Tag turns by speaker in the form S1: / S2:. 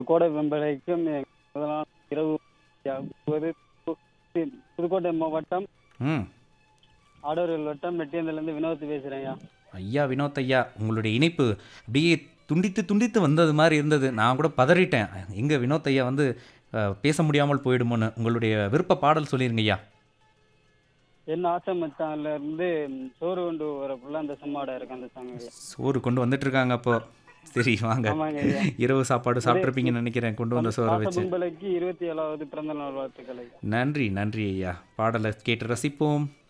S1: கோடை வெம்பலைக்கும் முதலாம் இரவு ஒரு பு- புதுக்கோட்டை மாவட்டம்
S2: ம்
S1: ஆடோரில் வட்டம் மெட்டியந்திலேருந்து வினோத் பேசுகிறேன் ஐயா
S2: ஐயா வினோத் ஐயா உங்களுடைய இணைப்பு அப்படியே துண்டித்து துண்டித்து வந்தது மாதிரி இருந்தது நான் கூட பதறிட்டேன் எங்கே வினோத் ஐயா வந்து அஹ், பேச முடியாமல் போயிடுமோன்னு உங்களுடைய விருப்ப பாடல் சொல்லிருங்க ஐயா
S1: என்ன ஆசை மச்சான்ல இருந்து சோறு கொண்டு வரக்குள்ள அந்த சம்மாட இருக்கு அந்த சாங் ஐயா
S2: சோறு கொண்டு வந்துட்டு இருக்காங்க அப்போ சரி வாங்க
S1: ஆமாங்க ஐயா
S2: இரவு சாப்பாடு சாப்பிட்ருப்பீங்கன்னு நினைக்கிறேன் கொண்டு வந்த சோறை
S1: ஆசை
S2: வச்சு
S1: பொங்கலுக்கு இருபத்தி ஏழாவது பிறந்த நாள் வாழ்த்துக்களை
S2: நன்றி நன்றி ஐயா பாடலை கேட்டு ரசிப்போம்